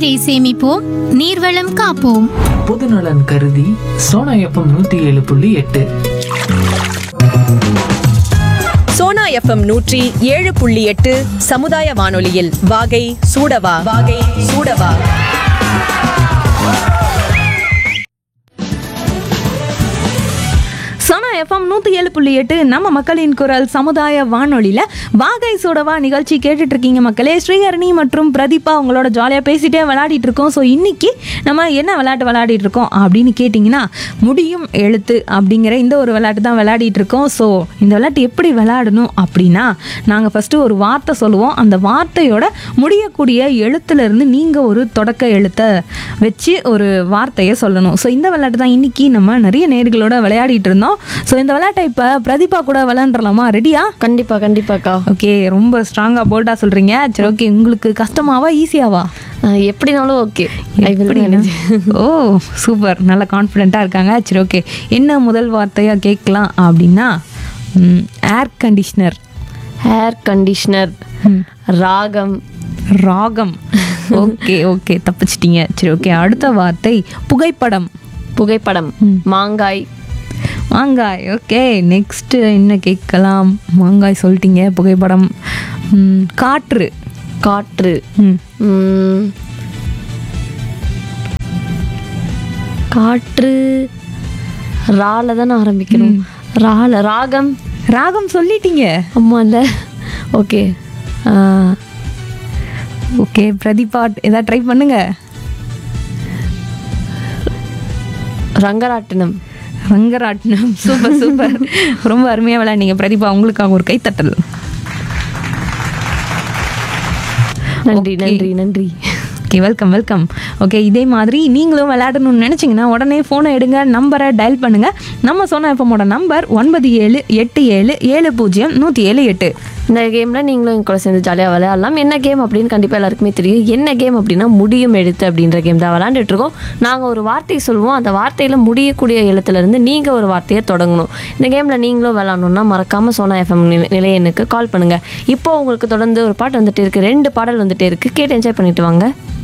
நீரை சேமிப்போம் நீர்வளம் காப்போம் பொதுநலன் கருதி சோனா எஃப்எம் நூத்தி ஏழு புள்ளி எட்டு சோனா எஃப்எம் நூற்றி ஏழு புள்ளி எட்டு சமுதாய வானொலியில் வாகை சூடவா வாகை சூடவா சோனா எஃப்எம் நூற்றி ஏழு புள்ளி எட்டு நம்ம மக்களின் குரல் சமுதாய வானொலியில் வாகை சூடவா நிகழ்ச்சி கேட்டுட்டு இருக்கீங்க மக்களே ஸ்ரீஹரணி மற்றும் பிரதீபா உங்களோட ஜாலியாக பேசிட்டே விளையாடிட்டு இருக்கோம் ஸோ இன்னைக்கு நம்ம என்ன விளையாட்டு விளையாடிட்டு இருக்கோம் அப்படின்னு கேட்டிங்கன்னா முடியும் எழுத்து அப்படிங்கிற இந்த ஒரு விளையாட்டு தான் விளையாடிட்டு இருக்கோம் ஸோ இந்த விளையாட்டு எப்படி விளையாடணும் அப்படின்னா நாங்கள் ஃபஸ்ட்டு ஒரு வார்த்தை சொல்லுவோம் அந்த வார்த்தையோட முடியக்கூடிய எழுத்துலேருந்து நீங்கள் ஒரு தொடக்க எழுத்தை வச்சு ஒரு வார்த்தையை சொல்லணும் ஸோ இந்த விளையாட்டு தான் இன்னைக்கு நம்ம நிறைய நேர்களோட விளையாடிட்டு இருந்தோம் ஸோ இந்த விளையாட்டை இப்போ பிரதீபா கூட விளையாண்டுலாமா ரெடியா கண்டிப்பா கண்டிப்பாக்கா ஓகே ரொம்ப ஸ்ட்ராங்காக போல்டாக சொல்கிறீங்க சரி ஓகே உங்களுக்கு கஷ்டமாவா ஈஸியாவா அஹ் எப்படினாலும் ஓகே ஐ வில் எப்படின்னா? ஓ சூப்பர் நல்ல கான்ஃபிடென்ட்டாக இருக்காங்க சரி ஓகே என்ன முதல் வார்த்தையாக கேட்கலாம் அப்படின்னா ஏர் கண்டிஷ்னர் ஹேர் கண்டிஷனர் ராகம் ராகம் ஓகே ஓகே தப்பிச்சிட்டீங்க சரி ஓகே அடுத்த வார்த்தை புகைப்படம் புகைப்படம் மாங்காய் மாங்காய் ஓகே நெக்ஸ்ட் என்ன கேட்கலாம் மாங்காய் சொல்லிட்டீங்க புகைப்படம் ம், காற்று காற்று ம், உம், காற்று ரால தானே ஆரம்பிக்கணும் ரால ராகம் ராகம் சொல்லிட்டீங்க அம்மா இல்ல ஓகே ஓகே பிரதீபா ஏதாவது ட்ரை பண்ணுங்க ரங்கராட்டினம் ரங்கராட்டினம் சூப்பர் சூப்பர் ரொம்ப அருமையாக விளையாண்டீங்க பிரதீபா உங்களுக்காக ஒரு கைத்தட்டல் நன்றி Okay. நன்றி நன்றி ஓகே வெல்கம் வெல்கம் ஓகே இதே மாதிரி நீங்களும் விளையாடணும்னு நினச்சிங்கன்னா உடனே ஃபோனை எடுங்க நம்பரை டயல் பண்ணுங்கள் நம்ம சொன்ன எஃப்எம்மோட நம்பர் ஒன்பது ஏழு எட்டு ஏழு ஏழு பூஜ்ஜியம் நூற்றி ஏழு எட்டு இந்த கேமில் நீங்களும் என் கூட சேர்ந்து ஜாலியாக விளையாடலாம் என்ன கேம் அப்படின்னு கண்டிப்பாக எல்லாருக்குமே தெரியும் என்ன கேம் அப்படின்னா முடியும் எழுத்து அப்படின்ற கேம் தான் விளையாண்டுட்டு இருக்கோம் நாங்கள் ஒரு வார்த்தை சொல்லுவோம் அந்த வார்த்தையில் முடியக்கூடிய எழுத்துலேருந்து நீங்கள் ஒரு வார்த்தையை தொடங்கணும் இந்த கேமில் நீங்களும் விளையாடணும்னா மறக்காமல் சோனா எஃப்எம் நிலையனுக்கு கால் பண்ணுங்கள் இப்போ உங்களுக்கு தொடர்ந்து ஒரு பாட்டு வந்துட்டே இருக்குது ரெண்டு பாடல் வந்துட்டே இருக்குது கேட்டு என்ஜாய் பண்ணிட்டு வாங்க